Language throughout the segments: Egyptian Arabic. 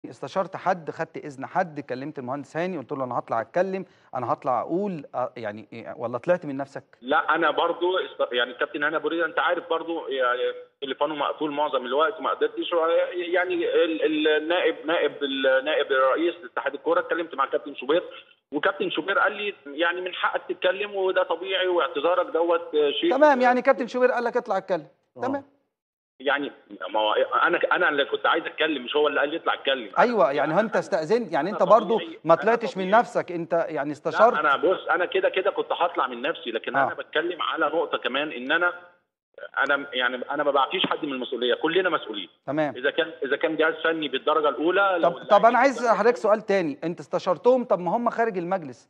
استشرت حد خدت اذن حد كلمت المهندس هاني قلت له انا هطلع اتكلم انا هطلع اقول آه، يعني إيه، ولا طلعت من نفسك لا انا برضو است- يعني الكابتن هاني ابو ريده انت عارف برضو يعني تليفونه مقفول معظم الوقت وما قدرتش يعني ال- ال- النائب نائب النائب الرئيس اتحاد الكوره اتكلمت مع كابتن شوبير وكابتن شوبير قال لي يعني من حقك تتكلم وده طبيعي واعتذارك دوت شيء تمام يعني كابتن شوبير قال لك اطلع اتكلم آه. تمام يعني ما هو انا انا اللي كنت عايز اتكلم مش هو اللي قال لي اطلع اتكلم ايوه يعني انت استاذنت يعني أنا انت برضو طبيعي- ما أنا طلعتش من طبيعي. نفسك انت يعني لا استشرت انا بص انا كده كده كنت هطلع من نفسي لكن آه. انا بتكلم على نقطه كمان ان انا انا يعني انا ما بعفيش حد من المسؤوليه كلنا مسؤولين تمام اذا كان اذا كان جهاز فني بالدرجه الاولى لو طب طب اللاعبين انا عايز بالدرجة حضرتك سؤال تاني انت استشرتهم طب ما هم خارج المجلس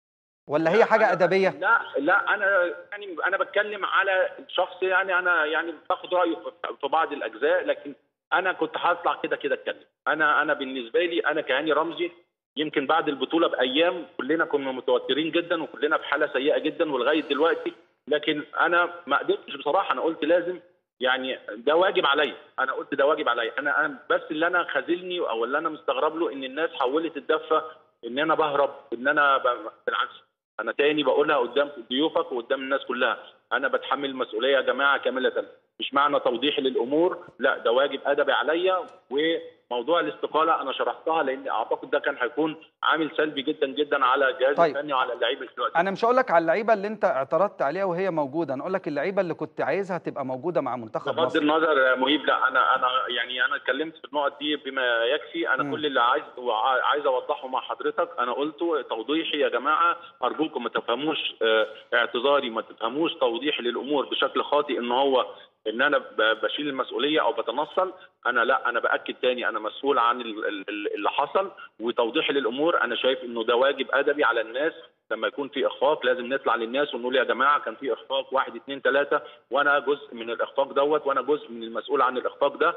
ولا هي لا، حاجه أنا- ادبيه لا لا انا يعني انا بتكلم على شخص يعني انا يعني باخد رايه في- في بعض الاجزاء لكن انا كنت هطلع كده كده اتكلم انا انا بالنسبه لي انا كهاني رمزي يمكن بعد البطوله بايام كلنا كنا متوترين جدا وكلنا في حاله سيئه جدا ولغايه دلوقتي لكن انا ما قدرتش بصراحه انا قلت لازم يعني ده واجب عليا انا قلت ده واجب عليا انا انا بس اللي انا خاذلني او اللي انا مستغرب له ان الناس حولت الدفه ان انا بهرب ان انا ب... بالعكس انا تاني بقولها قدام ضيوفك وقدام الناس كلها انا بتحمل المسؤوليه يا جماعه كامله مش معنى توضيحي للامور لا ده واجب ادبي عليا وموضوع الاستقاله انا شرحتها لان اعتقد ده كان هيكون عامل سلبي جدا جدا على الجهاز طيب. الفني وعلى اللعيبه دلوقتي انا مش هقول لك على اللعيبه اللي انت اعترضت عليها وهي موجوده انا اقول لك اللعيبه اللي كنت عايزها تبقى موجوده مع منتخب بغض مصر النظر يا مهيب لا انا انا يعني انا اتكلمت في النقط دي بما يكفي انا مم. كل اللي عايز وع- عايز اوضحه مع حضرتك انا قلته توضيحي يا جماعه ارجوكم ما تفهموش آه، اعتذاري ما تفهموش توضيحي للامور بشكل خاطئ ان هو ان انا ب- بشيل المسؤوليه او بتنصل انا لا انا باكد تاني انا مسؤول عن ال- ال- ال- اللي حصل وتوضيحي للامور انا شايف انه ده واجب ادبي على الناس لما يكون في اخفاق لازم نطلع للناس ونقول يا جماعه كان في اخفاق واحد اثنين ثلاثه وانا جزء من الاخفاق دوت وانا جزء من المسؤول عن الاخفاق ده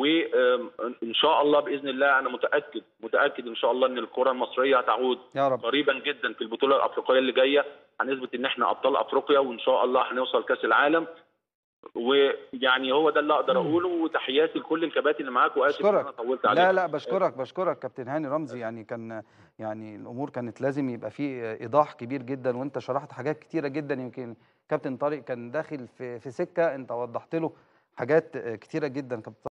وان شاء الله باذن الله انا متاكد متاكد ان شاء الله ان الكره المصريه هتعود يا رب قريبا جدا في البطوله الافريقيه اللي جايه هنثبت ان احنا ابطال افريقيا وان شاء الله هنوصل كاس العالم ويعني هو ده اللي اقدر اقوله وتحياتي لكل الكباتن اللي معاك واسف ان بشكرك انا طولت عليك لا لا بشكرك بشكرك كابتن هاني رمزي يعني كان يعني الامور كانت لازم يبقى فيه ايضاح كبير جدا وانت شرحت حاجات كتيره جدا يمكن كابتن طارق كان داخل في في سكه انت وضحت له حاجات كتيره جدا كابتن